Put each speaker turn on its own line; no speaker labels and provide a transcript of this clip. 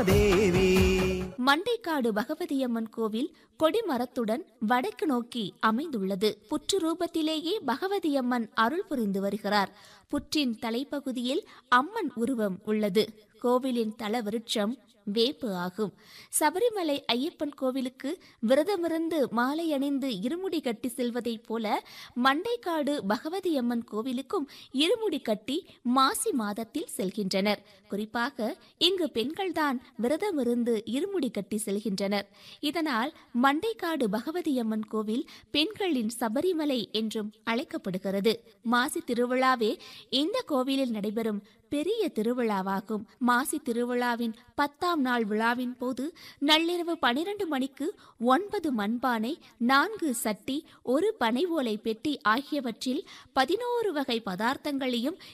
மகாதேவி
மண்டைக்காடு பகவதியம்மன் கோவில் கொடிமரத்துடன் வடக்கு நோக்கி அமைந்துள்ளது புற்று ரூபத்திலேயே பகவதியம்மன் அருள் புரிந்து வருகிறார் புற்றின் தலைப்பகுதியில் அம்மன் உருவம் உள்ளது கோவிலின் தல விருட்சம் வேப்பு ஆகும் சபரிமலை ஐயப்பன் கோவிலுக்கு விரதமிருந்து மாலை அணிந்து இருமுடி கட்டி செல்வதைப் போல மண்டைக்காடு பகவதியம்மன் கோவிலுக்கும் இருமுடி கட்டி மாசி மாதத்தில் செல்கின்றனர் குறிப்பாக இங்கு பெண்கள்தான் விரதமிருந்து இருமுடி கட்டி செல்கின்றனர் இதனால் மண்டைக்காடு பகவதியம்மன் கோவில் பெண்களின் சபரிமலை என்றும் அழைக்கப்படுகிறது மாசி திருவிழாவே இந்த கோவிலில் நடைபெறும் பெரிய திருவிழாவாகும் மாசி திருவிழாவின் பத்தாம் நாள் விழாவின் போது நள்ளிரவு பனிரெண்டு மணிக்கு ஒன்பது மண்பானை நான்கு சட்டி ஒரு பனை ஓலை பெட்டி ஆகியவற்றில் பதினோரு வகை பதார்த்தங்களையும்